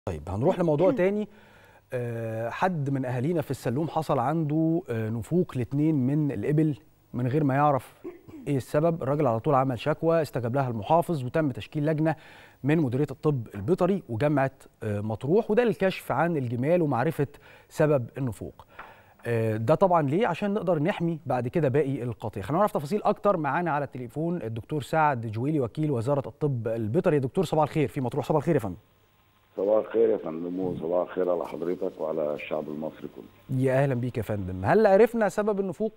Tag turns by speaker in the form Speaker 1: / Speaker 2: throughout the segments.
Speaker 1: طيب هنروح لموضوع تاني آه، حد من اهالينا في السلوم حصل عنده آه، نفوق لاتنين من الابل من غير ما يعرف ايه السبب الراجل على طول عمل شكوى استجاب لها المحافظ وتم تشكيل لجنه من مديريه الطب البيطري وجامعه آه، مطروح وده للكشف عن الجمال ومعرفه سبب النفوق آه، ده طبعا ليه عشان نقدر نحمي بعد كده باقي القطيع خلينا نعرف تفاصيل اكتر معانا على التليفون الدكتور سعد جويلي وكيل وزاره الطب البيطري يا دكتور صباح الخير في مطروح صباح الخير يا فندم
Speaker 2: صباح الخير يا فندم وصباح الخير على حضرتك وعلى الشعب المصري كله.
Speaker 1: يا اهلا بيك يا فندم هل عرفنا سبب النفوق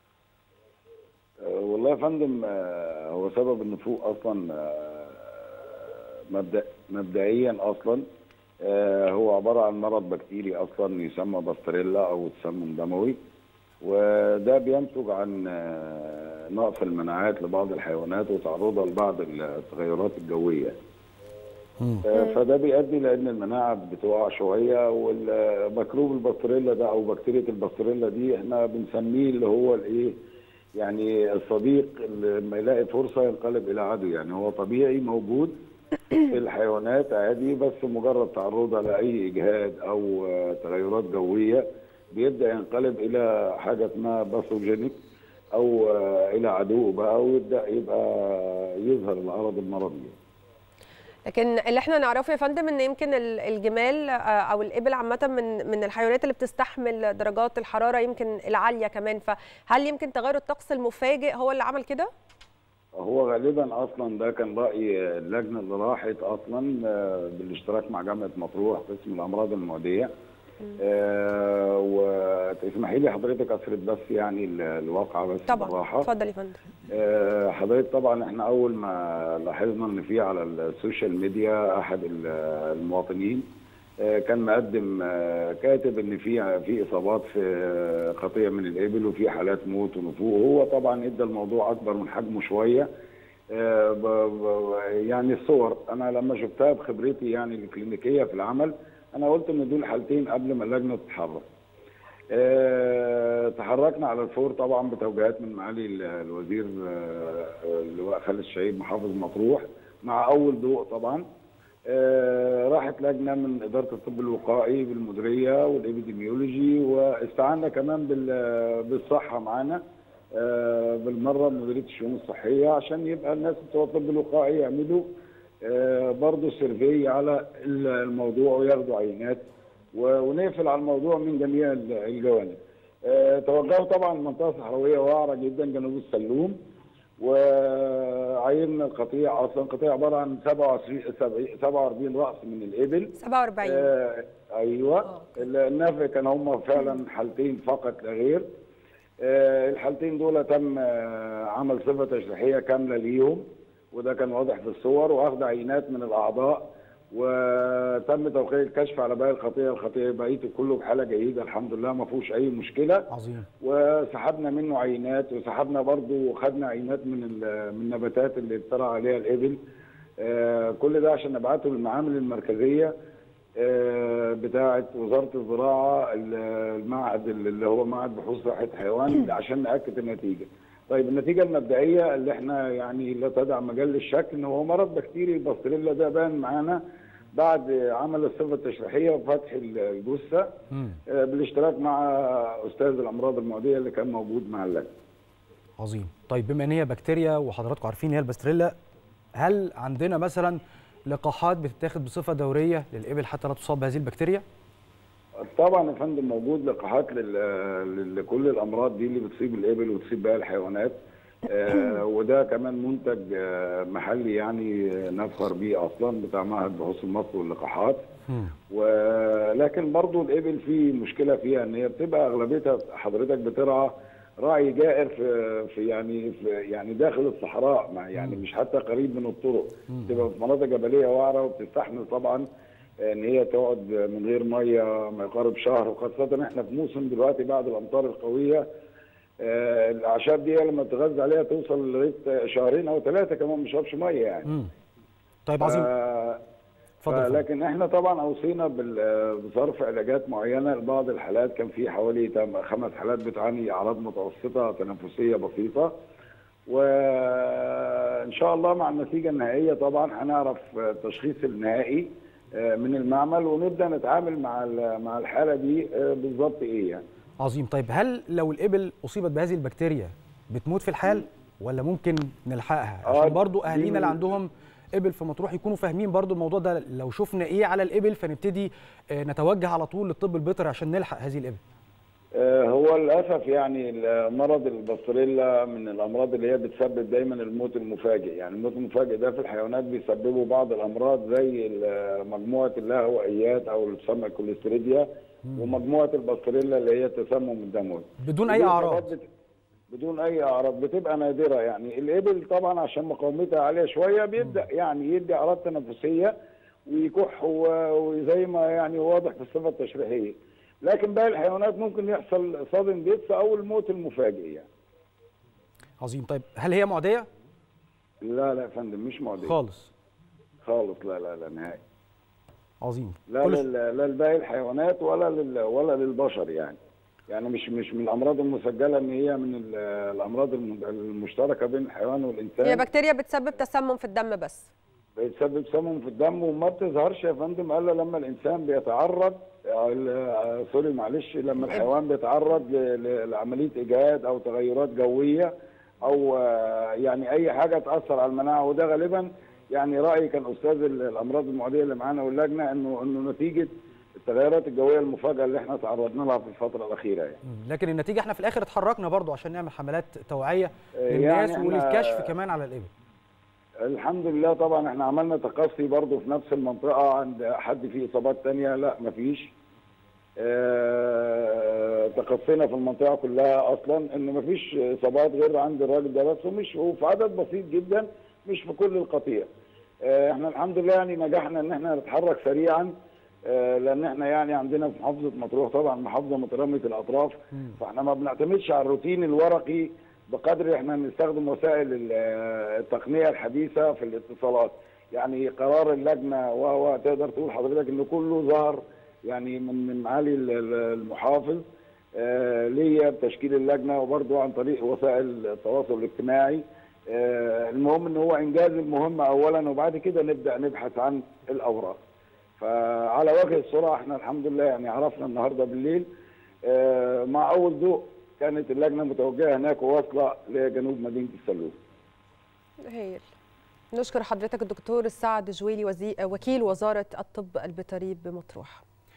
Speaker 2: أه والله يا فندم أه هو سبب النفوق اصلا أه مبدأ مبدئيا اصلا أه هو عباره عن مرض بكتيري اصلا يسمى باستريلا او تسمم دموي وده بينتج عن أه نقص المناعات لبعض الحيوانات وتعرضها لبعض التغيرات الجويه. آه، فده بيؤدي لان المناعه بتقع شويه والميكروب الباستريلا ده او بكتيريا الباستريلا دي احنا بنسميه اللي هو الايه يعني الصديق اللي لما يلاقي فرصه ينقلب الى عدو يعني هو طبيعي موجود في الحيوانات عادي بس مجرد تعرضها لاي اجهاد او آه، تغيرات جويه بيبدا ينقلب الى حاجه اسمها باثوجينيك او آه، الى عدو بقى ويبدا يبقى يظهر الاعراض المرضيه
Speaker 3: لكن اللي احنا نعرفه يا فندم ان يمكن ال- الجمال آه، او الابل عامه من من الحيوانات اللي بتستحمل درجات الحراره يمكن العاليه كمان فهل يمكن تغير الطقس المفاجئ هو اللي عمل كده؟
Speaker 2: هو غالبا اصلا ده كان راي اللجنه اللي راحت اصلا آه، بالاشتراك مع جامعه مطروح قسم الامراض المعديه آه، وتسمحي لي حضرتك اسرد بس يعني ال- الواقعه بس
Speaker 3: طبعا
Speaker 2: بالراحه
Speaker 3: اتفضل يا فندم
Speaker 2: آه، حضرتك طبعا احنا اول ما لاحظنا ان في على السوشيال ميديا احد ال- المواطنين آه، كان مقدم آه، كاتب ان في في اصابات في آه، قطيع من الابل وفي حالات موت ونفوق هو طبعا ادى الموضوع اكبر من حجمه شويه آه، ب- ب- يعني الصور انا لما شفتها بخبرتي يعني الكلينيكيه في العمل انا قلت ان دول حالتين قبل ما اللجنه تتحرك آه، تحركنا على الفور طبعا بتوجيهات من معالي ال- الوزير آه، اللواء خالد الشعيب محافظ مطروح مع اول ضوء طبعا آه، راحت لجنه من اداره الطب الوقائي بالمديريه والابيديميولوجي واستعنا كمان بال- بالصحه معانا آه، بالمره مديريه الشؤون الصحيه عشان يبقى الناس بتوع الطب الوقائي يعملوا آه، برضه سيرفي على الموضوع وياخدوا عينات و- ونقفل على الموضوع من جميع ال- الجوانب. آه، توجهوا طبعا منطقه صحراويه وعره جدا جنوب السلوم وعيننا القطيع اصلا قطيع عباره عن 27 70 47 راس من الابل
Speaker 3: 47
Speaker 2: آه ايوه النفع كان هم فعلا حالتين فقط لا غير آه الحالتين دول تم آه عمل صفه تشريحيه كامله ليهم وده كان واضح في الصور واخذ عينات من الاعضاء وتم توقيع الكشف على باقي الخطيه الخطيه بقيته كله بحاله جيده الحمد لله ما فيهوش اي مشكله
Speaker 1: عظيم
Speaker 2: وسحبنا منه عينات وسحبنا برضه وخدنا عينات من ال- من النباتات اللي ابتلع عليها الابل آه، كل ده عشان نبعته للمعامل المركزيه آه، بتاعه وزاره الزراعه ال- المعهد اللي هو معهد بحوث صحه حيوان عشان ناكد النتيجه. طيب النتيجه المبدئيه اللي احنا يعني لا تدع مجال للشك ان هو مرض بكتيري الباستريلا ده بان معانا بعد عمل الصفه التشريحيه وفتح الجثه
Speaker 1: مم.
Speaker 2: آه، بالاشتراك مع استاذ الامراض المعديه اللي كان موجود مع اللجنه.
Speaker 1: عظيم طيب بما ان هي بكتيريا وحضراتكم عارفين هي الباستريلا هل عندنا مثلا لقاحات بتتاخد بصفه دوريه للابل حتى لا تصاب بهذه البكتيريا
Speaker 2: طبعا يا فندم موجود لقاحات لل- لل- لكل الامراض دي اللي بتصيب الابل وتصيب باقي الحيوانات آه، وده كمان منتج آه، محلي يعني نفخر بيه اصلا بتاع معهد بحوث المصل واللقاحات
Speaker 1: مم.
Speaker 2: ولكن برضو الابل في مشكله فيها ان هي بتبقى اغلبيتها حضرتك بترعى راعي جائر في في يعني في يعني داخل الصحراء مع يعني مش حتى قريب من الطرق بتبقى في مناطق جبليه وعره وبتستحمل طبعا ان هي تقعد من غير ميه ما يقارب شهر وخاصه احنا في موسم دلوقتي بعد الامطار القويه آه، الاعشاب دي لما تغذى عليها توصل لغايه شهرين او ثلاثه كمان ما بيشربش ميه يعني
Speaker 1: مم. طيب عظيم
Speaker 2: آه،
Speaker 1: اتفضل اتفضل.
Speaker 2: لكن احنا طبعا اوصينا بال- بصرف علاجات معينه لبعض الحالات كان في حوالي تم- خمس حالات بتعاني اعراض متوسطه تنفسيه بسيطه وان شاء الله مع النتيجه النهائيه طبعا هنعرف التشخيص النهائي آه، من المعمل ونبدا نتعامل مع ال- مع الحاله دي آه، بالظبط ايه يعني
Speaker 1: عظيم طيب هل لو الابل اصيبت بهذه البكتيريا بتموت في الحال ولا ممكن نلحقها
Speaker 2: آه،
Speaker 1: عشان برضو
Speaker 2: دي
Speaker 1: اهالينا اللي
Speaker 2: من-
Speaker 1: عندهم ابل في مطروح يكونوا فاهمين برضو الموضوع ده لو شفنا ايه على الابل فنبتدي آه، نتوجه على طول للطب البيطري عشان نلحق هذه الابل
Speaker 2: آه، هو للاسف يعني مرض الباستريلا من الامراض اللي هي بتسبب دايما الموت المفاجئ يعني الموت المفاجئ ده في الحيوانات بيسببه بعض الامراض زي ال- مجموعه اللاهوائيات او اللي بتسمى الكوليستريديا ومجموعه الباستريلا اللي هي التسمم الدموي
Speaker 1: بدون اي
Speaker 2: ودي
Speaker 1: اعراض
Speaker 2: إصابات بت- بدون اي اعراض بتبقى نادره يعني الابل طبعا عشان مقاومتها عاليه شويه بيبدا يعني يدي اعراض تنفسيه ويكح و- وزي ما يعني واضح في الصفه التشريحيه لكن باقي الحيوانات ممكن يحصل صدم جث او الموت المفاجئ يعني
Speaker 1: عظيم طيب هل هي معديه
Speaker 2: لا لا يا فندم مش معديه
Speaker 1: خالص
Speaker 2: خالص لا لا لا نهائي
Speaker 1: عظيم
Speaker 2: لا
Speaker 1: كل-
Speaker 2: لل- لا لباقي الحيوانات ولا لل ولا للبشر يعني يعني مش مش من الامراض المسجله ان هي من ال- الامراض الم- المشتركه بين الحيوان والانسان
Speaker 3: هي بكتيريا بتسبب تسمم في الدم بس
Speaker 2: بتسبب سموم في الدم وما بتظهرش يا فندم الا لما الانسان بيتعرض آه، ال- سوري معلش لما الحيوان بيتعرض ل- ل- لعمليه اجهاد او تغيرات جويه او آه، يعني اي حاجه تاثر على المناعه وده غالبا يعني رايي كان استاذ ال- الامراض المعديه اللي معانا واللجنه انه انه نتيجه التغيرات الجويه المفاجئه اللي احنا تعرضنا لها في الفتره الاخيره يعني.
Speaker 1: مم. لكن النتيجه احنا في الاخر اتحركنا برضو عشان نعمل حملات توعيه
Speaker 2: آه،
Speaker 1: للناس
Speaker 2: يعني إحنا-
Speaker 1: وللكشف كمان على الابل
Speaker 2: الحمد لله طبعا احنا عملنا تقصي برضه في نفس المنطقة عند حد فيه إصابات تانية لا مفيش اه تقصينا في المنطقة كلها أصلا إن مفيش إصابات غير عند الراجل ده بس ومش وفي عدد بسيط جدا مش في كل القطيع اه احنا الحمد لله يعني نجحنا إن احنا نتحرك سريعا اه لأن احنا يعني عندنا في محافظة مطروح طبعا محافظة مترامية الأطراف فاحنا ما بنعتمدش على الروتين الورقي بقدر احنا نستخدم وسائل ال- التقنيه الحديثه في الاتصالات يعني قرار اللجنه وهو تقدر تقول حضرتك ان كله ظهر يعني من من معالي ال- ال- المحافظ آه، ليا بتشكيل اللجنه وبرضه عن طريق وسائل التواصل الاجتماعي آه، المهم ان هو انجاز المهمه اولا وبعد كده نبدا نبحث عن الاوراق فعلى وجه السرعه احنا الحمد لله يعني عرفنا النهارده بالليل آه، مع اول ضوء كانت اللجنه متوجهه هناك وواصله لجنوب مدينه السلوم
Speaker 3: هايل نشكر حضرتك الدكتور سعد جويلي وزي... وكيل وزاره الطب البيطري بمطروح